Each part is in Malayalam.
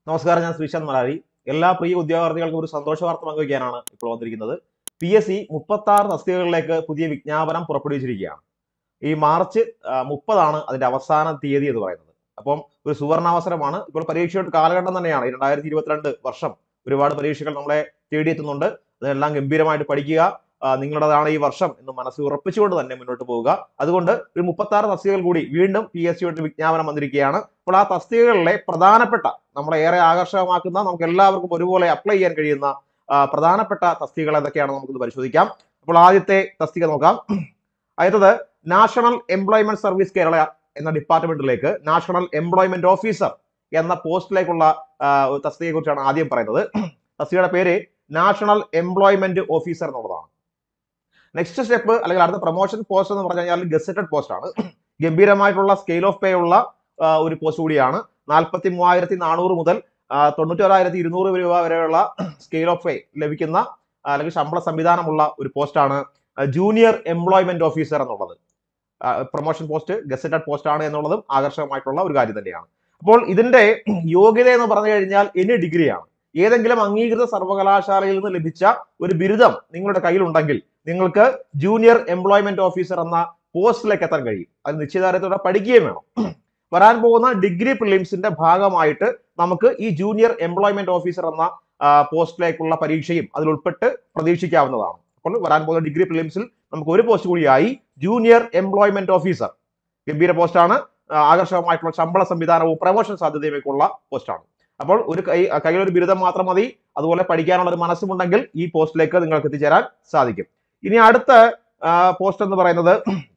നമസ്കാരം ഞാൻ ശ്രീശാന്ത് മലാരി എല്ലാ പ്രിയ ഉദ്യോഗാർത്ഥികൾക്കും ഒരു സന്തോഷ വാർത്ത പങ്കുവയ്ക്കാനാണ് ഇപ്പോൾ വന്നിരിക്കുന്നത് പി എസ് സി മുപ്പത്തി ആറ് തസ്തികകളിലേക്ക് പുതിയ വിജ്ഞാപനം പുറപ്പെടുവിച്ചിരിക്കുകയാണ് ഈ മാർച്ച് ആ, മുപ്പതാണ് അതിന്റെ അവസാന തീയതി എന്ന് പറയുന്നത് അപ്പം ഒരു സുവർണാവസരമാണ് ഇപ്പോൾ പരീക്ഷയുടെ കാലഘട്ടം തന്നെയാണ് ഈ രണ്ടായിരത്തി ഇരുപത്തിരണ്ട് വർഷം ഒരുപാട് പരീക്ഷകൾ നമ്മളെ തേടിയെത്തുന്നുണ്ട് അതെല്ലാം ഗംഭീരമായിട്ട് പഠിക്കുക ആ, നിങ്ങളുടേതാണ് ഈ വർഷം എന്ന് മനസ്സ് ഉറപ്പിച്ചുകൊണ്ട് തന്നെ മുന്നോട്ട് പോവുക അതുകൊണ്ട് ഒരു മുപ്പത്തി ആറ് തസ്തികകൾ കൂടി വീണ്ടും പി എസ് സിയുടെ വിജ്ഞാപനം വന്നിരിക്കുകയാണ് അപ്പോൾ ആ തസ്തികകളിലെ പ്രധാനപ്പെട്ട നമ്മളെ ഏറെ ആകർഷകമാക്കുന്ന നമുക്ക് എല്ലാവർക്കും ഒരുപോലെ അപ്ലൈ ചെയ്യാൻ കഴിയുന്ന ആ, പ്രധാനപ്പെട്ട തസ്തികകൾ ഏതൊക്കെയാണ് നമുക്കിത് പരിശോധിക്കാം അപ്പോൾ ആദ്യത്തെ തസ്തിക നോക്കാം ആദ്യത്തത് നാഷണൽ എംപ്ലോയ്മെന്റ് സർവീസ് കേരള എന്ന ഡിപ്പാർട്ട്മെന്റിലേക്ക് നാഷണൽ എംപ്ലോയ്മെന്റ് ഓഫീസർ എന്ന പോസ്റ്റിലേക്കുള്ള ആ, ഒരു തസ്തികയെ കുറിച്ചാണ് ആദ്യം പറയുന്നത് തസ്തികയുടെ പേര് നാഷണൽ എംപ്ലോയ്മെന്റ് ഓഫീസർ എന്നുള്ളതാണ് നെക്സ്റ്റ് സ്റ്റെപ്പ് അല്ലെങ്കിൽ അടുത്ത പ്രൊമോഷൻ പോസ്റ്റ് എന്ന് പറഞ്ഞു കഴിഞ്ഞാൽ ഗസറ്റഡ് പോസ്റ്റ് ആണ് ഗംഭീരമായിട്ടുള്ള സ്കെയിൽ ഓഫ് പേ ഉള്ള ആ, ഒരു പോസ്റ്റ് കൂടിയാണ് നാൽപ്പത്തി മൂവായിരത്തി നാനൂറ് മുതൽ തൊണ്ണൂറ്റോരായിരത്തി ഇരുന്നൂറ് രൂപ വരെയുള്ള സ്കെയിൽ ഓഫ് പേ ലഭിക്കുന്ന ആ, അല്ലെങ്കിൽ ശമ്പള സംവിധാനമുള്ള ഒരു പോസ്റ്റാണ് ജൂനിയർ എംപ്ലോയ്മെന്റ് ഓഫീസർ എന്നുള്ളത് പ്രൊമോഷൻ പോസ്റ്റ് ഗസറ്റഡ് പോസ്റ്റ് ആണ് എന്നുള്ളതും ആകർഷകമായിട്ടുള്ള ഒരു കാര്യം തന്നെയാണ് അപ്പോൾ ഇതിന്റെ യോഗ്യത എന്ന് പറഞ്ഞു കഴിഞ്ഞാൽ എനി ഡിഗ്രിയാണ് ഏതെങ്കിലും അംഗീകൃത സർവകലാശാലയിൽ നിന്ന് ലഭിച്ച ഒരു ബിരുദം നിങ്ങളുടെ കയ്യിലുണ്ടെങ്കിൽ നിങ്ങൾക്ക് ജൂനിയർ എംപ്ലോയ്മെന്റ് ഓഫീസർ എന്ന പോസ്റ്റിലേക്ക് എത്താൻ കഴിയും അത് നിശ്ചയദാർഢ്യത്തോടെ പഠിക്കുകയും വേണം വരാൻ പോകുന്ന ഡിഗ്രി പ്രിലിംസിന്റെ ഭാഗമായിട്ട് നമുക്ക് ഈ ജൂനിയർ എംപ്ലോയ്മെന്റ് ഓഫീസർ എന്ന ആ, പോസ്റ്റിലേക്കുള്ള പരീക്ഷയും അതിൽ ഉൾപ്പെട്ട് പ്രതീക്ഷിക്കാവുന്നതാണ് അപ്പോൾ വരാൻ പോകുന്ന ഡിഗ്രി പ്രിലിംസിൽ നമുക്ക് ഒരു പോസ്റ്റ് കൂടിയായി ജൂനിയർ എംപ്ലോയ്മെന്റ് ഓഫീസർ ഗംഭീര പോസ്റ്റാണ് ആ, ആകർഷകമായിട്ടുള്ള ശമ്പള സംവിധാനവും പ്രമോഷൻ സാധ്യതയും ഒക്കെ ഉള്ള പോസ്റ്റാണ് അപ്പോൾ ഒരു കൈ കയ്യിലൊരു ബിരുദം മാത്രം മതി അതുപോലെ പഠിക്കാനുള്ള ഒരു മനസ്സുമുണ്ടെങ്കിൽ ഈ പോസ്റ്റിലേക്ക് നിങ്ങൾക്ക് എത്തിച്ചേരാൻ സാധിക്കും ഇനി അടുത്ത പോസ്റ്റ് എന്ന് പറയുന്നത്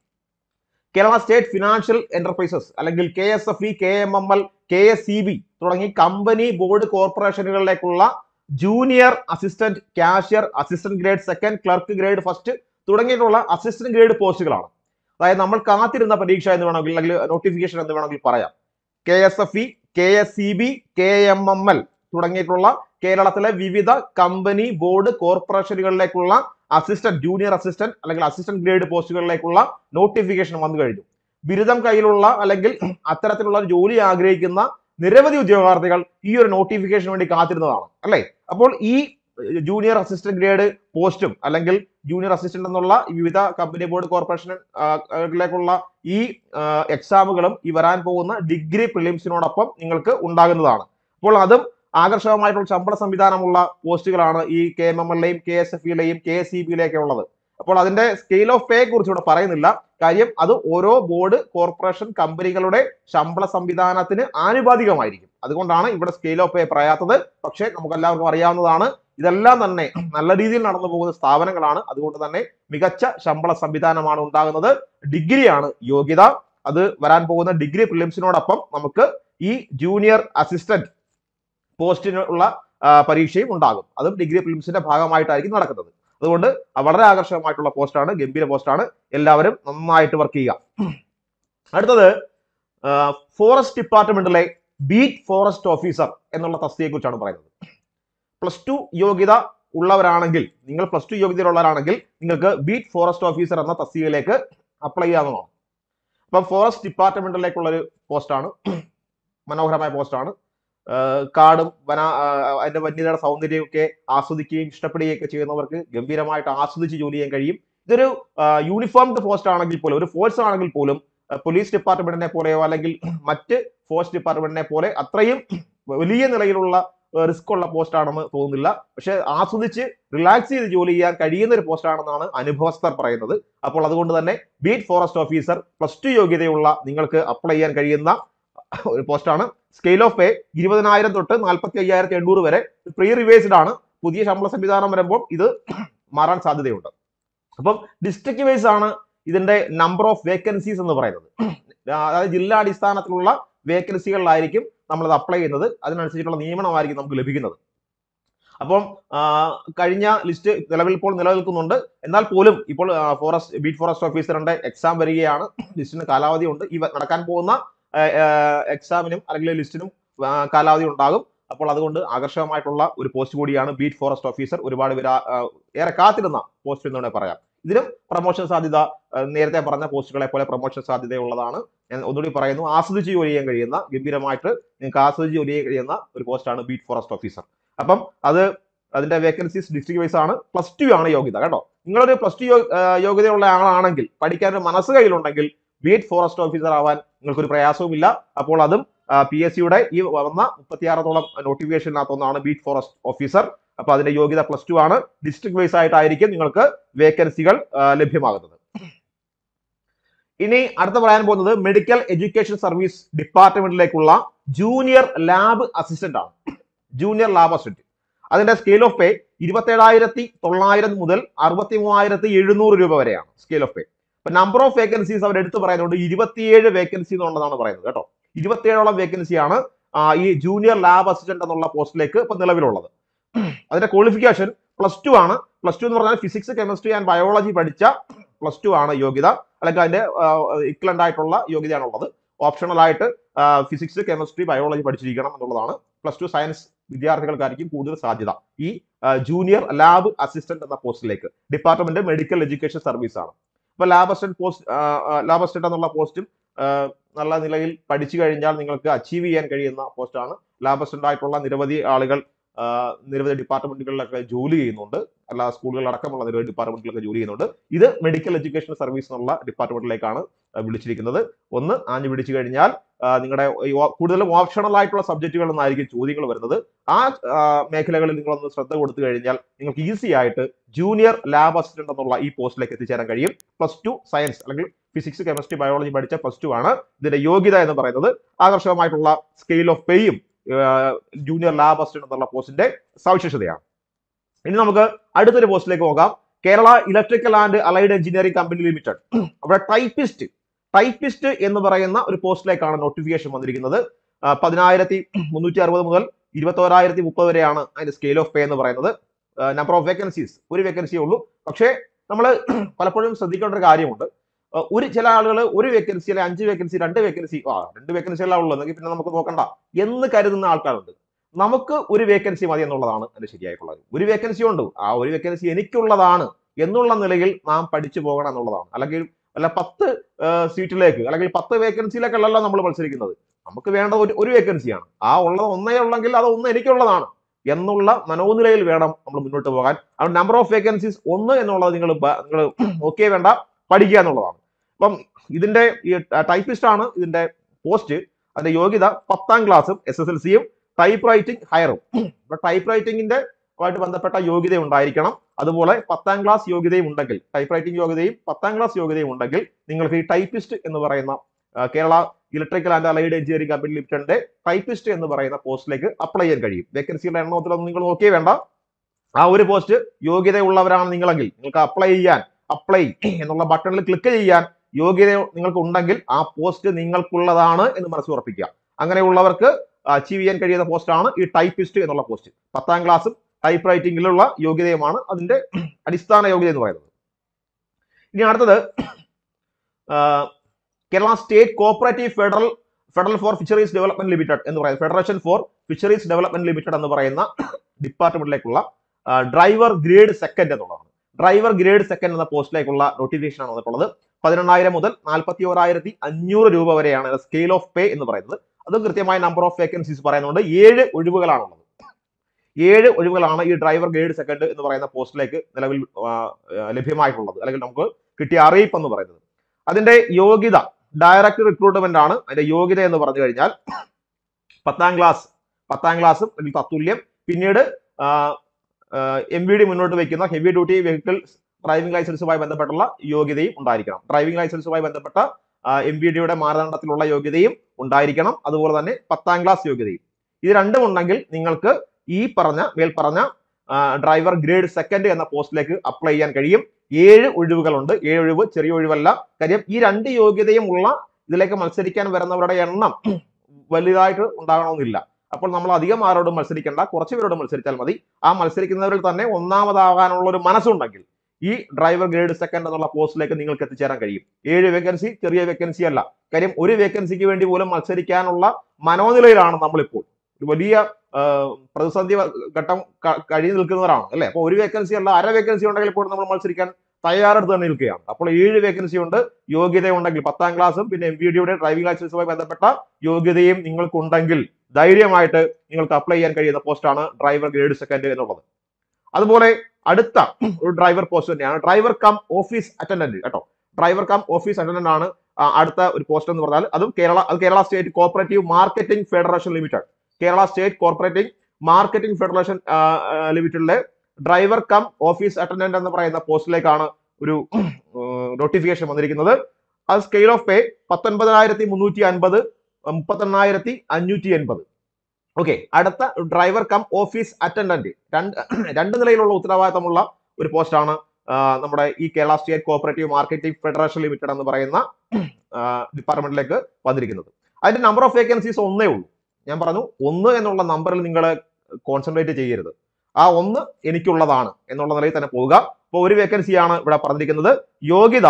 കേരള സ്റ്റേറ്റ് ഫിനാൻഷ്യൽ എന്റർപ്രൈസസ് അല്ലെങ്കിൽ K S F E K M M L K S C B തുടങ്ങി കമ്പനി ബോർഡ് കോർപ്പറേഷനുകളിലേക്കുള്ള junior assistant cashier assistant grade second clerk grade first തുടങ്ങിയിട്ടുള്ള അസിസ്റ്റന്റ് ഗ്രേഡ് പോസ്റ്റുകളാണ് അതായത് നമ്മൾ കാത്തിരുന്ന പരീക്ഷ എന്ന് വേണമെങ്കിൽ അല്ലെങ്കിൽ നോട്ടിഫിക്കേഷൻ എന്ന് വേണമെങ്കിൽ പറയാം K S F E K S C B K M M L തുടങ്ങിയിട്ടുള്ള കേരളത്തിലെ വിവിധ കമ്പനി ബോർഡ് കോർപ്പറേഷനുകളിലേക്കുള്ള അസിസ്റ്റന്റ് ജൂനിയർ അസിസ്റ്റന്റ് അല്ലെങ്കിൽ അസിസ്റ്റന്റ് ഗ്രേഡ് പോസ്റ്റുകളിലേക്കുള്ള നോട്ടിഫിക്കേഷൻ വന്നു കഴിഞ്ഞു ബിരുദം കയ്യിലുള്ള അല്ലെങ്കിൽ അത്തരത്തിലുള്ള ഒരു ജോലി ആഗ്രഹിക്കുന്ന നിരവധി ഉദ്യോഗാർത്ഥികൾ ഈ ഒരു നോട്ടിഫിക്കേഷന് വേണ്ടി കാത്തിരുന്നതാണ് അല്ലേ അപ്പോൾ ഈ ജൂനിയർ അസിസ്റ്റന്റ് ഗ്രേഡ് പോസ്റ്റും അല്ലെങ്കിൽ ജൂനിയർ അസിസ്റ്റന്റ് എന്നുള്ള ഈ വിവിധ കമ്പനി ബോർഡ് കോർപ്പറേഷനിലേക്കുള്ള ഈ എക്സാമുകളും ഈ വരാൻ പോകുന്ന ഡിഗ്രി പ്രിലിംസിനോടൊപ്പം നിങ്ങൾക്ക് ഉണ്ടാകുന്നതാണ് അപ്പോൾ അതും ആകർഷകമായിട്ടുള്ള ശമ്പള സംവിധാനമുള്ള പോസ്റ്റുകളാണ് ഈ കെ എം എം എല്ലിലെയും കെ എസ് എഫ് ഇയിലെയും കെ എസ് സി ബിയിലെയൊക്കെ ഉള്ളത് അപ്പോൾ അതിന്റെ സ്കെയിൽ ഓഫ് പേ കുറിച്ച് ഇവിടെ പറയുന്നില്ല കാര്യം അത് ഓരോ ബോർഡ് കോർപ്പറേഷൻ കമ്പനികളുടെ ശമ്പള സംവിധാനത്തിന് ആനുപാതികമായിരിക്കും അതുകൊണ്ടാണ് ഇവിടെ സ്കെയിൽ ഓഫ് പേ പറയാത്തത് പക്ഷേ നമുക്ക് എല്ലാവർക്കും അറിയാവുന്നതാണ് ഇതെല്ലാം തന്നെ നല്ല രീതിയിൽ നടന്നു പോകുന്ന സ്ഥാപനങ്ങളാണ് അതുകൊണ്ട് തന്നെ മികച്ച ശമ്പള സംവിധാനമാണ് ഉണ്ടാകുന്നത് ഡിഗ്രിയാണ് യോഗ്യത അത് വരാൻ പോകുന്ന ഡിഗ്രി പ്രിലിംസിനോടൊപ്പം നമുക്ക് ഈ ജൂനിയർ അസിസ്റ്റന്റ് പോസ്റ്റിനുള്ള ആ, പരീക്ഷയും ഉണ്ടാകും അതും ഡിഗ്രി പ്രിലിംസിന്റെ ഭാഗമായിട്ടായിരിക്കും നടക്കുന്നത് അതുകൊണ്ട് വളരെ ആകർഷകമായിട്ടുള്ള പോസ്റ്റാണ് ഗംഭീര പോസ്റ്റാണ് എല്ലാവരും നന്നായിട്ട് വർക്ക് ചെയ്യുക അടുത്തത് ഫോറസ്റ്റ് ഡിപ്പാർട്ട്മെന്റിലെ ബീറ്റ് ഫോറസ്റ്റ് ഓഫീസർ എന്നുള്ള തസ്തിയെ കുറിച്ചാണ് പറയുന്നത് പ്ലസ് ടു യോഗ്യത ഉള്ളവരാണെങ്കിൽ നിങ്ങൾ പ്ലസ് ടു യോഗ്യതയുള്ളവരാണെങ്കിൽ നിങ്ങൾക്ക് ബീറ്റ് ഫോറസ്റ്റ് ഓഫീസർ എന്ന തസ്തികയിലേക്ക് അപ്ലൈ ചെയ്യാവുന്നതാണ് അപ്പം ഫോറസ്റ്റ് ഡിപ്പാർട്ട്മെന്റിലേക്കുള്ള ഒരു പോസ്റ്റാണ് മനോഹരമായ പോസ്റ്റാണ് കാടും വന ആ, അതിന്റെ വന്യതയുടെ സൗന്ദര്യമൊക്കെ ആസ്വദിക്കുകയും ഇഷ്ടപ്പെടുകയും ഒക്കെ ചെയ്യുന്നവർക്ക് ഗംഭീരമായിട്ട് ആസ്വദിച്ച് ജോലി ചെയ്യാൻ കഴിയും ഇതൊരു യൂണിഫോംഡ് പോസ്റ്റ് ആണെങ്കിൽ പോലും ഒരു ഫോഴ്സ് ആണെങ്കിൽ പോലും പോലീസ് ഡിപ്പാർട്ട്മെന്റിനെ പോലെയോ അല്ലെങ്കിൽ മറ്റ് ഫോഴ്സ് ഡിപ്പാർട്ട്മെന്റിനെ പോലെ അത്രയും വലിയ നിലയിലുള്ള റിസ്ക് ഉള്ള പോസ്റ്റ് ആണെന്ന് തോന്നുന്നില്ല പക്ഷെ ആസ്വദിച്ച് റിലാക്സ് ചെയ്ത് ജോലി ചെയ്യാൻ കഴിയുന്ന ഒരു പോസ്റ്റ് ആണെന്നാണ് അനുഭവസ്ഥർ പറയുന്നത് അപ്പോൾ അതുകൊണ്ട് തന്നെ beat forest officer plus two യോഗ്യതയുള്ള നിങ്ങൾക്ക് അപ്ലൈ ചെയ്യാൻ കഴിയുന്ന ഒരു പോസ്റ്റാണ് സ്കെയിൽ ഓഫ് പേ ഇരുപതിനായിരം തൊട്ട് നാൽപ്പത്തി അയ്യായിരത്തി എണ്ണൂറ് വരെ പ്രീ റിവേഴ്സ്ഡ് ആണ് പുതിയ ശമ്പള സംവിധാനം വരുമ്പോൾ ഇത് മാറാൻ സാധ്യതയുണ്ട് അപ്പം ഡിസ്ട്രിക്ട് വൈസ് ആണ് ഇതിന്റെ നമ്പർ ഓഫ് വേക്കൻസീസ് എന്ന് പറയുന്നത് അതായത് ജില്ലാ അടിസ്ഥാനത്തിലുള്ള വേക്കൻസികളിലായിരിക്കും നമ്മളത് അപ്ലൈ ചെയ്യുന്നത് അതിനനുസരിച്ചുള്ള നിയമനമായിരിക്കും നമുക്ക് ലഭിക്കുന്നത് അപ്പം ആ, കഴിഞ്ഞ ലിസ്റ്റ് നിലവിൽ ഇപ്പോൾ നിലനിൽക്കുന്നുണ്ട് എന്നാൽ പോലും ഇപ്പോൾ ഫോറസ്റ്റ് ബീറ്റ് ഫോറസ്റ്റ് ഓഫീസറിന്റെ എക്സാം വരികയാണ് ലിസ്റ്റിന് കാലാവധി ഉണ്ട് ഈ വ- നടക്കാൻ പോകുന്ന എക്സാമിനും അല്ലെങ്കിൽ ലിസ്റ്റിനും ആ, കാലാവധി ഉണ്ടാകും അപ്പോൾ അതുകൊണ്ട് ആകർഷകമായിട്ടുള്ള ഒരു പോസ്റ്റ് കൂടിയാണ് ബീറ്റ് ഫോറസ്റ്റ് ഓഫീസർ ഒരുപാട് പേര് ആ, ഏറെ കാത്തിരുന്ന പോസ്റ്റ് എന്ന് വേണേൽ പറയാം ഇതിലും പ്രൊമോഷൻ സാധ്യത ആ, നേരത്തെ പറഞ്ഞ പോസ്റ്റുകളെ പോലെ പ്രൊമോഷൻ സാധ്യതയുള്ളതാണ് ഞാൻ ഒന്നുകൂടി പറയുന്നു ആസ്വദിച്ച് ജോലി ചെയ്യാൻ കഴിയുന്ന ഗംഭീരമായിട്ട് നിങ്ങൾക്ക് ആസ്വദിച്ച് ജോലി ചെയ്യാൻ കഴിയുന്ന ഒരു പോസ്റ്റാണ് ബീറ്റ് ഫോറസ്റ്റ് ഓഫീസർ അപ്പം അത് അതിന്റെ വേക്കൻസീസ് ഡിസ്ട്രിക്ട് വൈസ് ആണ് പ്ലസ് ടു ആണ് യോഗ്യത കേട്ടോ നിങ്ങളൊരു പ്ലസ് ടു യോഗ്യതയുള്ള ആളാണെങ്കിൽ പഠിക്കാൻ ഒരു മനസ്സ് കയ്യിലുണ്ടെങ്കിൽ ബീറ്റ് ഫോറസ്റ്റ് ഓഫീസർ ആവാൻ നിങ്ങൾക്കൊരു പ്രയാസവുമില്ല അപ്പോൾ അതും പി എസ് സിയുടെ ഈ വന്ന മുപ്പത്തിയാറോളം നോട്ടിഫിക്കേഷനകത്തൊന്നാണ് ബീറ്റ് ഫോറസ്റ്റ് ഓഫീസർ അപ്പൊ അതിന്റെ യോഗ്യത പ്ലസ് ടു ആണ് ഡിസ്ട്രിക്ട് വൈസ് ആയിട്ടായിരിക്കും നിങ്ങൾക്ക് വേക്കൻസികൾ ലഭ്യമാകുന്നത് ഇനി അടുത്ത പറയാൻ പോകുന്നത് മെഡിക്കൽ എഡ്യൂക്കേഷൻ സർവീസ് ഡിപ്പാർട്ട്മെന്റിലേക്കുള്ള ജൂനിയർ ലാബ് അസിസ്റ്റന്റ് ആണ് ജൂനിയർ ലാബ് അസിസ്റ്റന്റ് അതിന്റെ സ്കെയിൽ ഓഫ് പേ ഇരുപത്തേഴായിരത്തി തൊള്ളായിരം മുതൽ അറുപത്തി മൂവായിരത്തി എഴുന്നൂറ് രൂപ വരെയാണ് സ്കെയിൽ ഓഫ് പേ ഇപ്പൊ നമ്പർ ഓഫ് വേക്കൻസീസ് അവർ എടുത്തു പറയുന്നുണ്ട് ഇരുപത്തിയേഴ് വേക്കൻസി എന്നുള്ളതാണ് പറയുന്നത് കേട്ടോ ഇരുപത്തിയേഴോളം വേക്കൻസിയാണ് ഈ ജൂനിയർ ലാബ് അസിസ്റ്റന്റ് എന്നുള്ള പോസ്റ്റിലേക്ക് ഇപ്പൊ നിലവിലുള്ളത് അതിന്റെ ക്വാളിഫിക്കേഷൻ പ്ലസ് ടു ആണ് പ്ലസ് ടു എന്ന് പറഞ്ഞാൽ ഫിസിക്സ് കെമിസ്ട്രി ആൻഡ് ബയോളജി പഠിച്ച പ്ലസ് ടു ആണ് യോഗ്യത അല്ലെങ്കിൽ അതിന്റെ ഇക്വലന്റ് ആയിട്ടുള്ള യോഗ്യതയാണുള്ളത് ഓപ്ഷണൽ ആയിട്ട് ഫിസിക്സ് കെമിസ്ട്രി ബയോളജി പഠിച്ചിരിക്കണം എന്നുള്ളതാണ് പ്ലസ് ടു സയൻസ് വിദ്യാർത്ഥികൾക്കായിരിക്കും കൂടുതൽ സാധ്യത ഈ ജൂനിയർ ലാബ് അസിസ്റ്റന്റ് എന്ന പോസ്റ്റിലേക്ക് ഡിപ്പാർട്ട്മെന്റ് മെഡിക്കൽ എഡ്യൂക്കേഷൻ സർവീസ് ആണ് ഇപ്പൊ lab assistant post lab assistant എന്നുള്ള പോസ്റ്റും നല്ല നിലയിൽ പഠിച്ചു കഴിഞ്ഞാൽ നിങ്ങൾക്ക് അച്ചീവ് ചെയ്യാൻ കഴിയുന്ന പോസ്റ്റാണ് ലാബ് അസിസ്റ്റന്റ് ആയിട്ടുള്ള നിരവധി ആളുകൾ ആ, നിരവധി ഡിപ്പാർട്ട്മെന്റുകളിലൊക്കെ ജോലി ചെയ്യുന്നുണ്ട് അല്ല സ്കൂളുകളിലടക്കമുള്ള നിരവധി ഡിപ്പാർട്ട്മെന്റിലൊക്കെ ജോലി ചെയ്യുന്നുണ്ട് ഇത് മെഡിക്കൽ എഡ്യൂക്കേഷൻ സർവീസ് എന്നുള്ള ഡിപ്പാർട്ട്മെന്റിലേക്കാണ് ആ, വിളിച്ചിരിക്കുന്നത് ഒന്ന് ആഞ്ഞു പിടിച്ചു കഴിഞ്ഞാൽ ആ, നിങ്ങളുടെ ഈ ഓ- കൂടുതലും ഓപ്ഷണൽ ആയിട്ടുള്ള സബ്ജക്റ്റുകളിൽ നിന്നായിരിക്കും ചോദ്യങ്ങൾ വരുന്നത് ആ ആ, മേഖലകളിൽ നിങ്ങളൊന്ന് ശ്രദ്ധ കൊടുത്തു കഴിഞ്ഞാൽ നിങ്ങൾക്ക് ഈസി ആയിട്ട് ജൂനിയർ ലാബ് അസിസ്റ്റന്റ് എന്നുള്ള ഈ പോസ്റ്റിലേക്ക് എത്തിച്ചേരാൻ കഴിയും പ്ലസ് ടു സയൻസ് അല്ലെങ്കിൽ ഫിസിക്സ് കെമിസ്ട്രി ബയോളജി പഠിച്ച പ്ലസ് ടു ആണ് ഇതിന്റെ യോഗ്യത എന്ന് പറയുന്നത് ആകർഷകമായിട്ടുള്ള സ്കെയിൽ ഓഫ് പേയും ജൂനിയർ ലാബ് അസിസ്റ്റന്റ് എന്നുള്ള പോസ്റ്റിന്റെ സവിശേഷതയാണ് ഇനി നമുക്ക് അടുത്തൊരു പോസ്റ്റിലേക്ക് പോകാം Kerala electrical and allied engineering company limited അവിടെ ടൈപ്പിസ്റ്റ് ടൈപ്പിസ്റ്റ് എന്ന് പറയുന്ന ഒരു പോസ്റ്റിലേക്കാണ് നോട്ടിഫിക്കേഷൻ വന്നിരിക്കുന്നത് ആ, പതിനായിരത്തി മുന്നൂറ്റി അറുപത് മുതൽ ഇരുപത്തോരായിരത്തി മുപ്പത് വരെയാണ് അതിന്റെ സ്കെയിൽ ഓഫ് പേ എന്ന് പറയുന്നത് നമ്പർ ഓഫ് വേക്കൻസീസ് ഒരു വേക്കൻസിയേ ഉള്ളൂ പക്ഷേ നമ്മൾ പലപ്പോഴും ശ്രദ്ധിക്കേണ്ട ഒരു കാര്യമുണ്ട് ആ, ഒരു ചില ആളുകൾ ഒരു വേക്കൻസി അല്ലെങ്കിൽ അഞ്ച് വേക്കൻസി രണ്ട് വേക്കൻസി ആ രണ്ട് വേക്കൻസി എല്ലാം ഉള്ളൂ എന്നെങ്കിൽ പിന്നെ നമുക്ക് നോക്കണ്ട എന്ന് കരുതുന്ന ആൾക്കാരുണ്ട് നമുക്ക് ഒരു വേക്കൻസി മതി എന്നുള്ളതാണ് അതിന്റെ ശരിയായിട്ടുള്ളത് ഒരു വേക്കൻസി ഉണ്ട് ആ ഒരു വേക്കൻസി എനിക്കുള്ളതാണ് എന്നുള്ള നിലയിൽ നാം പഠിച്ചു പോകണം എന്നുള്ളതാണ് അല്ലെങ്കിൽ അല്ല പത്ത് ആ, സീറ്റിലേക്ക് അല്ലെങ്കിൽ പത്ത് വേക്കൻസിയിലേക്കല്ലല്ലോ നമ്മൾ മത്സരിക്കുന്നത് നമുക്ക് വേണ്ട ഒരു ഒരു വേക്കൻസിയാണ് ആ ഉള്ളത് ഒന്നേ ഉള്ളെങ്കിൽ അത് ഒന്ന് എനിക്കുള്ളതാണ് എന്നുള്ള മനോനിലയിൽ വേണം നമ്മൾ മുന്നോട്ട് പോകാൻ അവിടെ നമ്പർ ഓഫ് വേക്കൻസീസ് ഒന്ന് എന്നുള്ളത് നിങ്ങൾ നിങ്ങൾ നോക്കിയേ വേണ്ട പഠിക്കുക എന്നുള്ളതാണ് അപ്പം ഇതിന്റെ ഈ ടൈപ്പിസ്റ്റ് ആണ് ഇതിന്റെ പോസ്റ്റ് അതിന്റെ യോഗ്യത പത്താം ക്ലാസ്സും എസ് എസ് എൽ സിയും ടൈപ്പ് റൈറ്റിംഗ് ഹയറും ഇപ്പൊ ടൈപ്പ് റൈറ്റിംഗിന്റെ ആയിട്ട് ബന്ധപ്പെട്ട യോഗ്യത ഉണ്ടായിരിക്കണം അതുപോലെ പത്താം ക്ലാസ് യോഗ്യതയും ഉണ്ടെങ്കിൽ ടൈപ്പ് റൈറ്റിംഗ് യോഗ്യതയും പത്താം ക്ലാസ് യോഗ്യതയും ഉണ്ടെങ്കിൽ നിങ്ങൾക്ക് ഈ ടൈപ്പിസ്റ്റ് എന്ന് പറയുന്ന ആ, Kerala electrical and allied engineering company ലിമിറ്റഡിന്റെ ടൈപ്പിസ്റ്റ് എന്ന് പറയുന്ന പോസ്റ്റിലേക്ക് അപ്ലൈ ചെയ്യാൻ കഴിയും വേക്കൻസിയുടെ എണ്ണത്തിലൊന്നും നിങ്ങൾ നോക്കിയേ വേണ്ട ആ ഒരു പോസ്റ്റ് യോഗ്യതയുള്ളവരാണ് നിങ്ങളെങ്കിൽ നിങ്ങൾക്ക് അപ്ലൈ ചെയ്യാൻ അപ്ലൈ എന്നുള്ള ബട്ടണിൽ ക്ലിക്ക് ചെയ്യാൻ യോഗ്യത നിങ്ങൾക്ക് ഉണ്ടെങ്കിൽ ആ പോസ്റ്റ് നിങ്ങൾക്കുള്ളതാണ് എന്ന് മനസ്സുറപ്പിക്കുക അങ്ങനെയുള്ളവർക്ക് അച്ചീവ് ചെയ്യാൻ കഴിയുന്ന പോസ്റ്റാണ് ഈ ടൈപ്പിസ്റ്റ് എന്നുള്ള പോസ്റ്റ് പത്താം ക്ലാസ്സും ടൈപ്പ് റൈറ്റിംഗിലുള്ള യോഗ്യതയുമാണ് അതിന്റെ അടിസ്ഥാന യോഗ്യത എന്ന് പറയുന്നത് ഇനി അടുത്തത് ആ, Kerala state cooperative federal federal for fisheries development limited എന്ന് പറയുന്നത് federation for fisheries development limited എന്ന് പറയുന്ന ഡിപ്പാർട്ട്മെന്റിലേക്കുള്ള ഡ്രൈവർ ഗ്രേഡ് സെക്കൻഡ് എന്നുള്ളതാണ് ഡ്രൈവർ ഗ്രേഡ് സെക്കൻഡ് എന്ന പോസ്റ്റിലേക്കുള്ള നോട്ടിഫിക്കേഷൻ ആണ് വന്നിട്ടുള്ളത് പതിനെണ്ണായിരം മുതൽ നാൽപ്പത്തി ഓരായിരത്തി അഞ്ഞൂറ് രൂപ വരെയാണ് സ്കെയിൽ ഓഫ് പേ എന്ന് പറയുന്നത് അതും കൃത്യമായ നമ്പർ ഓഫ് വേക്കൻസീസ് പറയുന്നുണ്ട് ഏഴ് ഒഴിവുകളാണുള്ളത് ഏഴ് ഒഴിവുകളാണ് ഈ ഡ്രൈവർ ഗ്രേഡ് സെക്കൻഡ് എന്ന് പറയുന്ന പോസ്റ്റിലേക്ക് നിലവിൽ ആ, ആ, ലഭ്യമായിട്ടുള്ളത് അല്ലെങ്കിൽ നമുക്ക് കിട്ടിയ അറിയിപ്പ് എന്ന് പറയുന്നത് അതിന്റെ യോഗ്യത ഡയറക്റ്റ് റിക്രൂട്ട്മെന്റ് ആണ് അതിന്റെ യോഗ്യത എന്ന് പറഞ്ഞു കഴിഞ്ഞാൽ പത്താം ക്ലാസ് പത്താം ക്ലാസ്സും അതിൽ തത്തുല്യം പിന്നീട് എം വി ഡി മുന്നോട്ട് വയ്ക്കുന്ന ഹെവി ഡ്യൂട്ടി വെഹിക്കിൾ ഡ്രൈവിംഗ് ലൈസൻസുമായി ബന്ധപ്പെട്ടുള്ള യോഗ്യതയും ഉണ്ടായിരിക്കണം ഡ്രൈവിംഗ് ലൈസൻസുമായി ബന്ധപ്പെട്ട എം വി ഡിയുടെ മാനദണ്ഡത്തിലുള്ള യോഗ്യതയും ഉണ്ടായിരിക്കണം അതുപോലെ തന്നെ പത്താം ക്ലാസ് യോഗ്യതയും ഇത് രണ്ടും ഉണ്ടെങ്കിൽ നിങ്ങൾക്ക് ഈ പറഞ്ഞ മേൽ പറഞ്ഞ ഡ്രൈവർ ഗ്രേഡ് സെക്കൻഡ് എന്ന പോസ്റ്റിലേക്ക് അപ്ലൈ ചെയ്യാൻ കഴിയും ഏഴ് ഒഴിവുകളുണ്ട് ഏഴ് ഒഴിവ് ചെറിയ ഒഴിവല്ല കാര്യം ഈ രണ്ട് യോഗ്യതയും ഉള്ള ഇതിലേക്ക് മത്സരിക്കാൻ വരുന്നവരുടെ എണ്ണം വലുതായിട്ട് ഉണ്ടാകണമെന്നില്ല അപ്പോൾ നമ്മൾ അധികം ആരോടും മത്സരിക്കേണ്ട കുറച്ച് പേരോട് മത്സരിച്ചാൽ മതി ആ മത്സരിക്കുന്നവരിൽ തന്നെ ഒന്നാമതാകാനുള്ള ഒരു മനസ്സുണ്ടെങ്കിൽ ഈ ഡ്രൈവർ ഗ്രേഡ് സെക്കൻഡ് എന്നുള്ള പോസ്റ്റിലേക്ക് നിങ്ങൾക്ക് എത്തിച്ചേരാൻ കഴിയും ഏഴ് വേക്കൻസി ചെറിയ വേക്കൻസി അല്ല കാര്യം ഒരു വേക്കൻസിക്ക് വേണ്ടി പോലും മത്സരിക്കാനുള്ള മനോനിലയിലാണ് നമ്മളിപ്പോൾ ഒരു വലിയ ആ, പ്രതിസന്ധി വ- ഘട്ടം ക- കഴിഞ്ഞു നിൽക്കുന്നവരാണ് അല്ലെ അപ്പൊ ഒരു വേക്കൻസി അല്ല അര വേക്കൻസി ഉണ്ടെങ്കിൽ പോലും നമ്മൾ മത്സരിക്കാൻ തയ്യാറെടുത്ത് തന്നെ നിൽക്കുകയാണ് അപ്പോൾ ഏഴ് വേക്കൻസി ഉണ്ട് യോഗ്യത ഉണ്ടെങ്കിൽ പത്താം ക്ലാസ്സും പിന്നെ എം വി ഡിയുടെ ഡ്രൈവിംഗ് ലൈസൻസുമായി ബന്ധപ്പെട്ട യോഗ്യതയും നിങ്ങൾക്കുണ്ടെങ്കിൽ ധൈര്യമായിട്ട് നിങ്ങൾക്ക് അപ്ലൈ ചെയ്യാൻ കഴിയുന്ന പോസ്റ്റാണ് ഡ്രൈവർ ഗ്രേഡ് സെക്കൻഡ് എന്നുള്ളത് അതുപോലെ അടുത്ത ഒരു ഡ്രൈവർ പോസ്റ്റ് തന്നെയാണ് ഡ്രൈവർ കം ഓഫീസ് അറ്റൻഡന്റ് കേട്ടോ ഡ്രൈവർ കം ഓഫീസ് അറ്റൻഡന്റ് ആണ് ആ, അടുത്ത ഒരു പോസ്റ്റ് എന്ന് പറഞ്ഞാൽ അതും കേരള അത് Kerala state cooperative marketing federation limited Kerala state corporating marketing federation ലിമിറ്റഡിലെ ഡ്രൈവർ കം ഓഫീസ് അറ്റൻഡന്റ് എന്ന് പറയുന്ന പോസ്റ്റിലേക്കാണ് ഒരു നോട്ടിഫിക്കേഷൻ വന്നിരിക്കുന്നത് അത് സ്കെയിൽ ഓഫ് പേ പത്തൊൻപതിനായിരത്തി മുന്നൂറ്റി അൻപത് മുപ്പത്തെണ്ണായിരത്തി അഞ്ഞൂറ്റി എൺപത് ഓക്കെ അടുത്ത ഡ്രൈവർ കം ഓഫീസ് അറ്റൻഡന്റ് രണ്ട് രണ്ട് നിലയിലുള്ള ഉത്തരവാദിത്തമുള്ള ഒരു പോസ്റ്റാണ് നമ്മുടെ ഈ Kerala state cooperative marketing federation limited എന്ന് പറയുന്ന ഡിപ്പാർട്ട്മെന്റിലേക്ക് വന്നിരിക്കുന്നത് അതിന്റെ നമ്പർ ഓഫ് വേക്കൻസീസ് ഒന്നേ ഉള്ളൂ ഞാൻ പറഞ്ഞു ഒന്ന് എന്നുള്ള നമ്പറിൽ നിങ്ങൾ കോൺസെൻട്രേറ്റ് ചെയ്യരുത് ആ ഒന്ന് എനിക്കുള്ളതാണ് എന്നുള്ള നിലയിൽ തന്നെ പോവുക അപ്പോൾ ഒരു വേക്കൻസിയാണ് ഇവിടെ പറഞ്ഞിരിക്കുന്നത് യോഗ്യത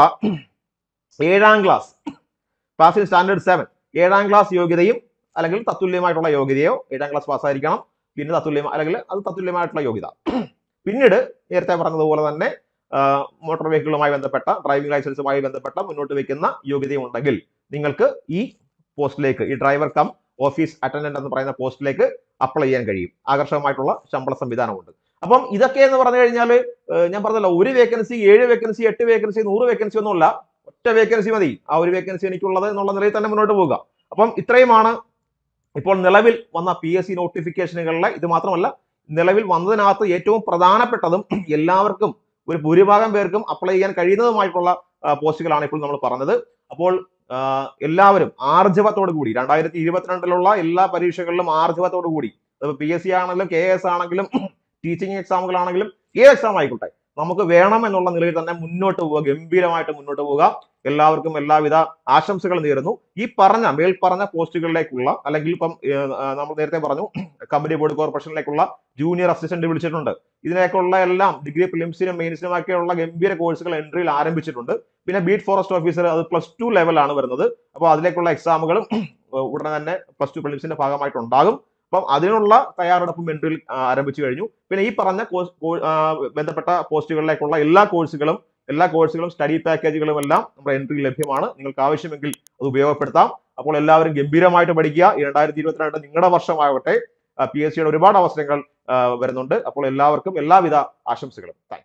ഏഴാം ക്ലാസ് പാസിംഗ് സ്റ്റാൻഡേർഡ് സെവൻ ഏഴാം ക്ലാസ് യോഗ്യതയും അല്ലെങ്കിൽ തത്തുല്യമായിട്ടുള്ള യോഗ്യതയോ ഏഴാം ക്ലാസ് പാസ്സായിരിക്കണം പിന്നെ തത്തുല്യം അല്ലെങ്കിൽ അത് തത്തുല്യമായിട്ടുള്ള യോഗ്യത പിന്നീട് നേരത്തെ പറഞ്ഞതുപോലെ തന്നെ മോട്ടോർ വെഹിക്കിളുമായി ബന്ധപ്പെട്ട ഡ്രൈവിംഗ് ലൈസൻസുമായി ബന്ധപ്പെട്ട മുന്നോട്ട് വെക്കുന്ന യോഗ്യതയും ഉണ്ടെങ്കിൽ നിങ്ങൾക്ക് ഈ പോസ്റ്റിലേക്ക് ഈ ഡ്രൈവർ കം ഓഫീസ് അറ്റൻഡന്റ് എന്ന് പറയുന്ന പോസ്റ്റിലേക്ക് അപ്ലൈ ചെയ്യാൻ കഴിയും ആകർഷകമായിട്ടുള്ള ശമ്പള സംവിധാനമുണ്ട് അപ്പം ഇതൊക്കെ എന്ന് പറഞ്ഞു കഴിഞ്ഞാൽ ഞാൻ പറഞ്ഞല്ലോ ഒരു വേക്കൻസി ഏഴ് വേക്കൻസി എട്ട് വേക്കൻസി നൂറ് വേക്കൻസി ഒന്നുമല്ല ഒറ്റ വേക്കൻസി മതി ആ ഒരു വേക്കൻസി എനിക്കുള്ളത് എന്നുള്ള നിലയിൽ തന്നെ മുന്നോട്ട് പോവുക അപ്പം ഇത്രയുമാണ് ഇപ്പോൾ നിലവിൽ വന്ന പി എസ് സി നോട്ടിഫിക്കേഷനുകളിലെ ഇത് മാത്രമല്ല നിലവിൽ വന്നതിനകത്ത് ഏറ്റവും പ്രധാനപ്പെട്ടതും എല്ലാവർക്കും ഒരു ഭൂരിഭാഗം പേർക്കും അപ്ലൈ ചെയ്യാൻ കഴിയുന്നതുമായിട്ടുള്ള ആ, പോസ്റ്റുകളാണ് ഇപ്പോൾ നമ്മൾ പറഞ്ഞത് അപ്പോൾ ആ, എല്ലാവരും ആർജവത്തോടു കൂടി രണ്ടായിരത്തി ഇരുപത്തിരണ്ടിലുള്ള എല്ലാ പരീക്ഷകളിലും ആർജവത്തോടു കൂടി പി എസ് സി ആണെങ്കിലും കെ എസ് ആണെങ്കിലും ടീച്ചിങ് എക്സാമുകളാണെങ്കിലും ഏത് എക്സാം ആയിക്കോട്ടെ നമുക്ക് വേണം എന്നുള്ള നിലയിൽ തന്നെ മുന്നോട്ട് പോവുക ഗംഭീരമായിട്ട് മുന്നോട്ട് പോവുക എല്ലാവർക്കും എല്ലാവിധ ആശംസകൾ നേരുന്നു ഈ പറഞ്ഞ മേൽ പറഞ്ഞ പോസ്റ്റുകളിലേക്കുള്ള അല്ലെങ്കിൽ ഇപ്പം ഏഹ്, ആ, നമ്മൾ നേരത്തെ പറഞ്ഞു കമ്പനി ബോർഡ് കോർപ്പറേഷനിലേക്കുള്ള ജൂനിയർ അസിസ്റ്റന്റ് വിളിച്ചിട്ടുണ്ട് ഇതിനേക്കുള്ള എല്ലാം ഡിഗ്രി പ്രിലിംസിനും മെയിൻസിനും ഒക്കെയുള്ള ഗംഭീര കോഴ്സുകൾ എൻട്രിയിൽ ആരംഭിച്ചിട്ടുണ്ട് പിന്നെ ബീറ്റ് ഫോറസ്റ്റ് ഓഫീസർ അത് പ്ലസ് ടു ലെവലാണ് വരുന്നത് അപ്പോൾ അതിലേക്കുള്ള എക്സാമുകളും ഉടനെ തന്നെ പ്ലസ് ടു പ്രിലിംസിന്റെ ഭാഗമായിട്ട് ഉണ്ടാകും അപ്പം അതിനുള്ള തയ്യാറെടുപ്പും എൻട്രിയിൽ ആ, ആരംഭിച്ചു കഴിഞ്ഞു പിന്നെ ഈ പറഞ്ഞ കോഴ്സ് കോ- ആ, ബന്ധപ്പെട്ട പോസ്റ്റുകളിലേക്കുള്ള എല്ലാ കോഴ്സുകളും എല്ലാ കോഴ്സുകളും സ്റ്റഡി പാക്കേജുകളും എല്ലാം നമ്മുടെ എൻട്രി ലഭ്യമാണ് നിങ്ങൾക്ക് ആവശ്യമെങ്കിൽ അത് ഉപയോഗപ്പെടുത്താം അപ്പോൾ എല്ലാവരും ഗംഭീരമായിട്ട് പഠിക്കുക ഈ രണ്ടായിരത്തി ഇരുപത്തിരണ്ട് നിങ്ങളുടെ വർഷമാകട്ടെ പി എസ് സിയുടെ ഒരുപാട് അവസരങ്ങൾ ആ, വരുന്നുണ്ട് അപ്പോൾ എല്ലാവർക്കും എല്ലാവിധ ആശംസകളും താങ്ക്